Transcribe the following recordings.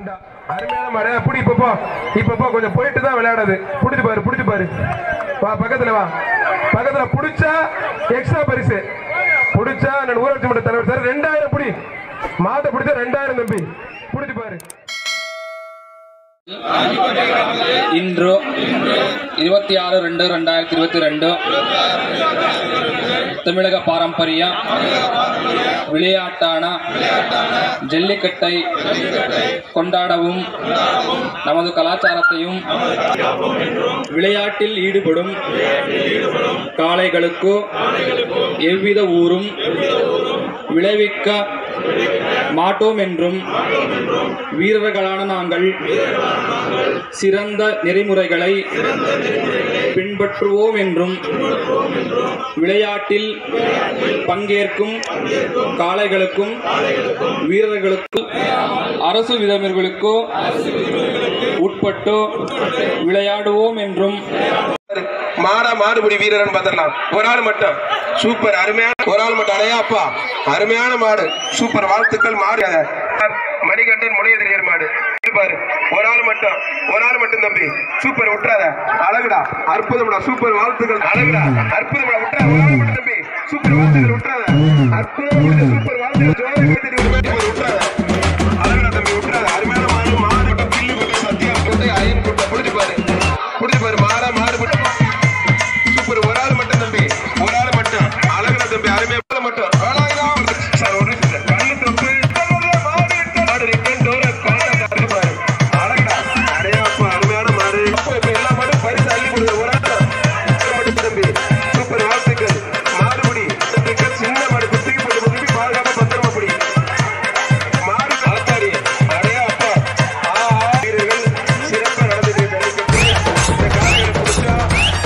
ரெண்டா அருமையான மாடு புடி இப்ப போ இப்ப போ கொஞ்சம் போயிட்டு தான் விளையாடுது புடிச்சு பாரு புடிச்சு பாரு வா பக்கத்துல வா பக்கத்துல புடிச்சா எக்ஸ்ட்ரா பரிசு புடிச்சா நான் ஊராட்சி மன்ற தலைவர் சார் ரெண்டாயிரம் புடி மாட்டை பிடிச்சா ரெண்டாயிரம் தம்பி புடிச்சு பாரு இன்று இருபத்தி ஆறு ரெண்டு ரெண்டாயிரத்தி இருபத்தி ரெண்டு தமிழக பாரம்பரிய விளையாட்டான ஜல்லிக்கட்டை கொண்டாடவும் நமது கலாச்சாரத்தையும் விளையாட்டில் ஈடுபடும் காளைகளுக்கு எவ்வித ஊரும் விளைவிக்க மாட்டோம் என்றும் வீரர்களான நாங்கள் சிறந்த நெறிமுறைகளை பின்பற்றுவோம் என்றும் விளையாட்டில் பங்கேற்கும் காளைகளுக்கும் வீரர்களுக்கும் அரசு விதமிர்களுக்கு உட்பட்டு விளையாடுவோம் என்றும் மாடா மாடுபிடி வீரர்னு பார்த்துடலாம் ஒரு ஆள் மட்டும் சூப்பர் அருமையான ஒரு ஆள் மட்டும் அடையா அப்பா அருமையான மாடு சூப்பர் வாழ்த்துக்கள் மாடு மணிகண்டன் முனையதிரியர் மாடு இது பாரு ஒரு ஆள் மட்டும் ஒரு ஆள் மட்டும் தம்பி சூப்பர் விட்டுறாத அழகுடா அற்புதம்டா சூப்பர் வாழ்த்துக்கள் அழகுடா அற்புதம்டா விட்டுறாத ஒரு ஆள் மட்டும் தம்பி சூப்பர் வாழ்த்துக்கள் விட்டுறாத அற்புதம் சூப்பர் வாழ்த்துக்கள் ஜோதி கைத்தறி விடுங்க, விட்டுறாத அழகுடா தம்பி விட்டுறாத அருமையான மாடு மாடு மட்டும் பில்லு கொட்டை சத்தியா கொட்டை அயன் கொட்டை புடிச்சு பாரு புடிச்சு பாரு மாடா மாடு மட்டும் சூப்பர் ஒரு ஆள் மட்டும் தம்பி ஒரு ஆள் மட்டும் அழகுடா தம்பி அருமையா ஒரு ஆள் மட்டும் அழகுடா. சார் ஒரு நிமிஷம் சார். கண்ணு தொப்பு. மாடு ரிட்டன் டோரை காண்டாக்ட் அடிச்சு பாரு. அழகுடா. அடையா அப்பா, அருமையான மாடு. அப்பா, இப்ப எல்லா மாடும் பரிசு அள்ளி கொடுங்க. ஒரு ஆள் ஒரு மட்டும் தம்பி. சூப்பர் வாழ்த்துக்கள். மாடுபிடி. வாழ்த்துக்கள். சின்ன மாடு குத்திக்கு போட்டு குத்திக்கு பாதுகாப்பா பத்திரமா பிடி. மாடு ஆத்தாடி. அடையா அப்பா. ஆஹா, வீரர்கள் சிறப்பா நடந்துட்டு ஜல்லிக்கட்டு. இந்த காளைகளை பிடிச்சா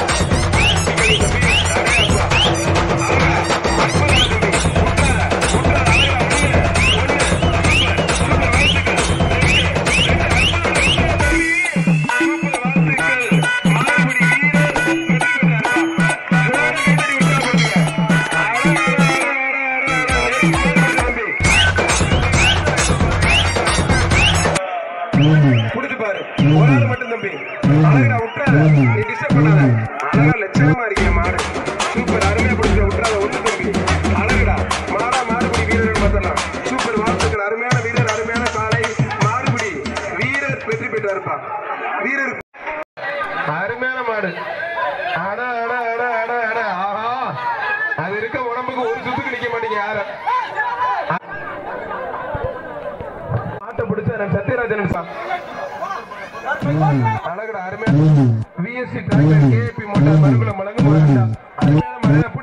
புடிச்சு பாரு ஒரு ஆள் மட்டும் தம்பி அழகா விட்டுறாத நீ டிஸ்டர்ப் பண்ணாத அழகா லட்சணமா இருக்கிய மாடு சூப்பர் அருமையா பிடிச்ச விட்டுறாத ஒண்ணு தம்பி அழகுடா மாடா மாடுபிடி வீரர்கள் பார்த்தலாம் சூப்பர் வாழ்த்துக்கள் அருமையான வீரர் அருமையான காலை மாடுபிடி வீரர் வெற்றி பெற்றார் இருப்பா வீரர் அருமையான மாடு அட அட அட அட அட ஆஹா அது இருக்க உடம்புக்கு ஒரு சுத்துக்கு நிக்க மாட்டீங்க யாரும் மாட்டை பிடிச்ச நம்ம சத்யராஜன் சார் அழகுடா அருமையான விஎஸ்சி டிராக்டர் கேபி மோட்டார் மறுகுல மலங்கு அருமையான மழை